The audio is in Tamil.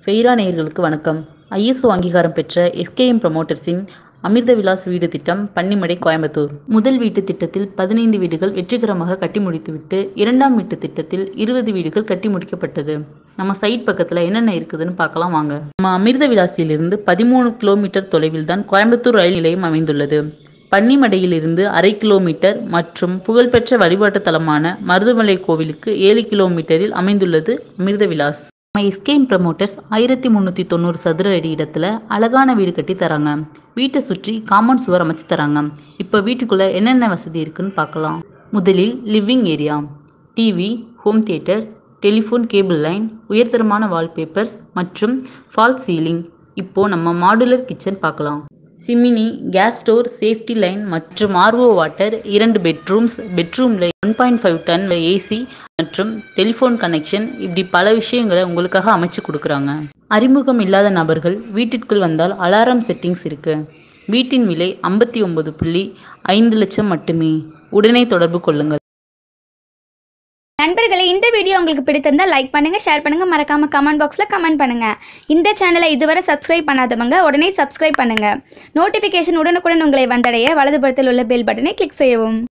ஃபெய்ரா நேயர்களுக்கு வணக்கம் ஐஎஸ்ஓ அங்கீகாரம் பெற்ற எஸ்கேஎம் ப்ரமோட்டர்ஸின் அமிர்த விலாஸ் வீடு திட்டம் பன்னிமடை கோயம்புத்தூர் முதல் வீட்டு திட்டத்தில் பதினைந்து வீடுகள் வெற்றிகரமாக கட்டி முடித்துவிட்டு இரண்டாம் வீட்டு திட்டத்தில் இருபது வீடுகள் கட்டி முடிக்கப்பட்டது நம்ம சைட் பக்கத்தில் என்னென்ன இருக்குதுன்னு பார்க்கலாம் வாங்க நம்ம அமிர்த விலாசிலிருந்து பதிமூணு கிலோமீட்டர் தொலைவில் தான் கோயம்புத்தூர் ரயில் நிலையம் அமைந்துள்ளது பன்னிமடையிலிருந்து அரை கிலோமீட்டர் மற்றும் புகழ்பெற்ற வழிபாட்டு தலமான மருதுமலை கோவிலுக்கு ஏழு கிலோமீட்டரில் அமைந்துள்ளது அமிர்த விலாஸ் நம்ம எஸ்கேம் ப்ரமோட்டர்ஸ் ஆயிரத்தி முந்நூற்றி தொண்ணூறு சதுர அடி இடத்துல அழகான வீடு கட்டி தராங்க வீட்டை சுற்றி காம்பவுண்ட் சுவர் அமைச்சு தராங்க இப்போ வீட்டுக்குள்ளே என்னென்ன வசதி இருக்குன்னு பார்க்கலாம் முதலில் living area TV home theatre telephone cable line உயர்தரமான வால்பேப்பர்ஸ் மற்றும் ஃபால் சீலிங் இப்போ நம்ம மாடுலர் கிச்சன் பார்க்கலாம் chimney gas store safety line மற்றும் ஆர்ஓ வாட்டர் இரண்டு பெட்ரூம்ஸ் பெட்ரூமில் one point five ton AC மற்றும் டெலிஃபோன் கனெக்ஷன் இப்படி பல விஷயங்களை உங்களுக்காக அமைச்சு கொடுக்குறாங்க அறிமுகம் இல்லாத நபர்கள் வீட்டிற்குள் வந்தால் அலாரம் செட்டிங்ஸ் இருக்கு வீட்டின் விலை ஐம்பத்தி ஒன்பது புள்ளி ஐந்து லட்சம் மட்டுமே உடனே தொடர்பு கொள்ளுங்கள் நண்பர்களே இந்த வீடியோ உங்களுக்கு பிடித்திருந்தா லைக் பண்ணுங்க ஷேர் பண்ணுங்க மறக்காம கமெண்ட் பாக்ஸ்ல கமெண்ட் பண்ணுங்க இந்த சேனலை இதுவரை சப்ஸ்கிரைப் பண்ணாதவங்க உடனே சப்ஸ்கிரைப் பண்ணுங்க நோட்டிஃபிகேஷன் உடனுக்குடன் உங்களை வந்தடைய வலதுபுறத்தில் உள்ள பெல் பட்டனை கிளிக் செய்யவும்